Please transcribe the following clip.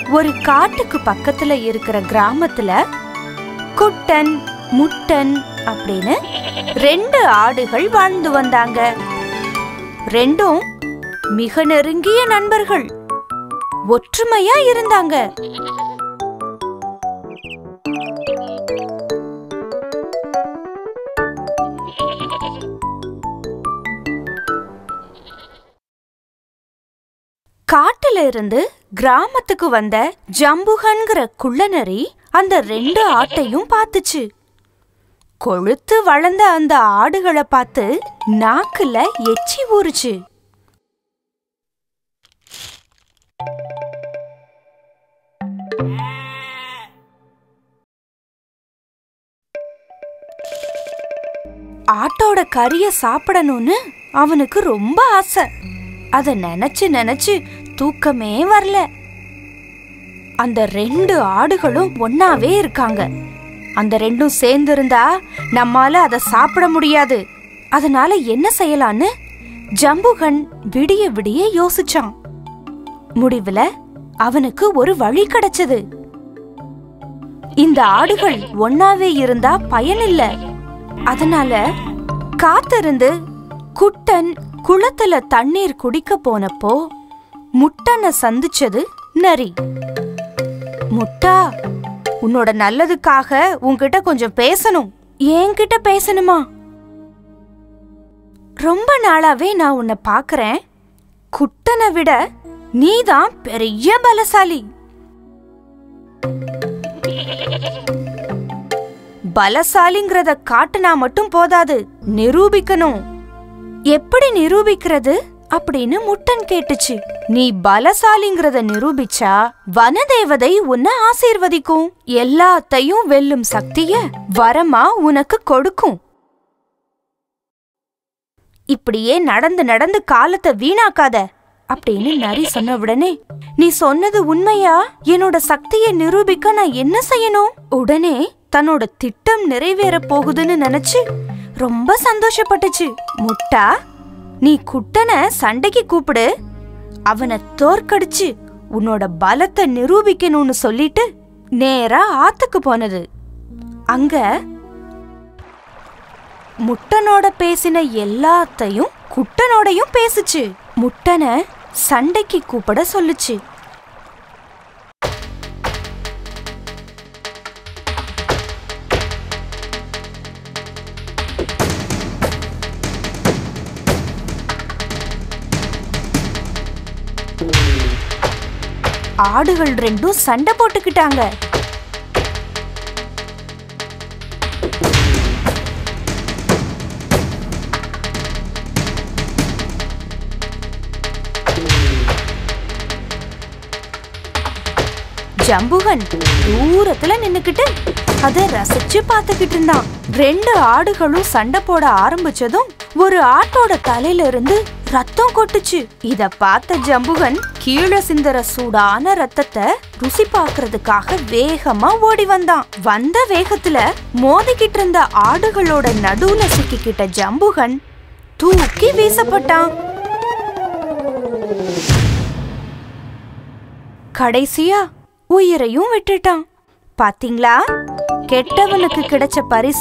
ஒரு காட்டுக்கு பக்கத்துல இருக்கிற கிராமத்துல குட்டன் முட்டன் அப்படின்னு ரெண்டு ஆடுகள் வாழ்ந்து வந்தாங்க ரெண்டும் மிக நெருங்கிய நண்பர்கள் ஒற்றுமையா இருந்தாங்க காட்டுல இருந்து கிராமத்துக்கு வந்த ஜம்புகன்கிற குள்ளநரி அந்த ரெண்டு ஆட்டையும் பார்த்துச்சு கொழுத்து வளர்ந்த அந்த ஆடுகளை பார்த்து நாக்குல எச்சி ஊறுச்சு ஆட்டோட கறிய சாப்பிடணும்னு அவனுக்கு ரொம்ப ஆசை அத நினைச்சு நினைச்சு தூக்கமே வரல அந்த ரெண்டு ஆடுகளும் ஒன்னாவே இருக்காங்க அந்த ரெண்டும் சேர்ந்து இருந்தா நம்மால அத சாப்பிட முடியாது அதனால என்ன செய்யலான்னு ஜம்புகன் விடிய விடிய யோசிச்சான் முடிவுல அவனுக்கு ஒரு வழி கிடைச்சது இந்த ஆடுகள் ஒன்னாவே இருந்தா பயனில்ல அதனால காத்திருந்து குட்டன் குளத்துல தண்ணீர் குடிக்க போனப்போ முட்டனை சந்திச்சது நரி முட்டா உன்னோட நல்லதுக்காக உன்கிட்ட கொஞ்சம் பேசணும் என்கிட்ட பேசணுமா ரொம்ப நாளாவே நான் உன்னை பாக்குறேன் குட்டனை விட நீதான் பெரிய பலசாலி பலசாலிங்கிறத காட்டுனா மட்டும் போதாது நிரூபிக்கணும் எப்படி நிரூபிக்கிறது அப்படின்னு முட்டன் கேட்டுச்சு நீ பலசாலிங்கிறத நிரூபிச்சா வனதேவதை உன்னை ஆசீர்வதிக்கும் எல்லாத்தையும் வெல்லும் சக்திய வரமா உனக்கு கொடுக்கும் இப்படியே நடந்து நடந்து காலத்தை வீணாக்காத அப்படின்னு நரி சொன்ன உடனே நீ சொன்னது உண்மையா என்னோட சக்தியை நிரூபிக்க நான் என்ன செய்யணும் உடனே தன்னோட திட்டம் நிறைவேற போகுதுன்னு நினைச்சு ரொம்ப சந்தோஷப்பட்டுச்சு முட்டா நீ குட்டனை சண்டைக்கு கூப்பிடு அவனை தோற்கடிச்சு உன்னோட பலத்தை நிரூபிக்கணும்னு சொல்லிட்டு நேரா ஆத்துக்கு போனது அங்க முட்டனோட பேசின எல்லாத்தையும் குட்டனோடையும் பேசுச்சு முட்டனை சண்டைக்கு கூப்பிட சொல்லுச்சு ஆடுகள் ரெண்டும் சண்டை போட்டுக்கிட்டாங்க ஜம்புகன் தூரத்துல நின்னுக்கிட்டு அத ரசிச்சு பார்த்துக்கிட்டு இருந்தான் ரெண்டு ஆடுகளும் சண்டை போட ஆரம்பிச்சதும் ஒரு ஆட்டோட தலையில இருந்து ரத்தம் கொட்டுச்சு இத பார்த்த ஜம்புகன் கீழே சிந்தற சூடான ரத்தத்தை ருசி பார்க்கறதுக்காக வேகமா ஓடி வந்தான் வந்த வேகத்துல மோதிக்கிட்டு இருந்த ஆடுகளோட நடுவுல சிக்கிக்கிட்ட ஜம்புகன் தூக்கி வீசப்பட்டான் கடைசியா உயிரையும் விட்டுட்டான் பாத்தீங்களா கெட்டவனுக்கு கிடைச்ச பரிச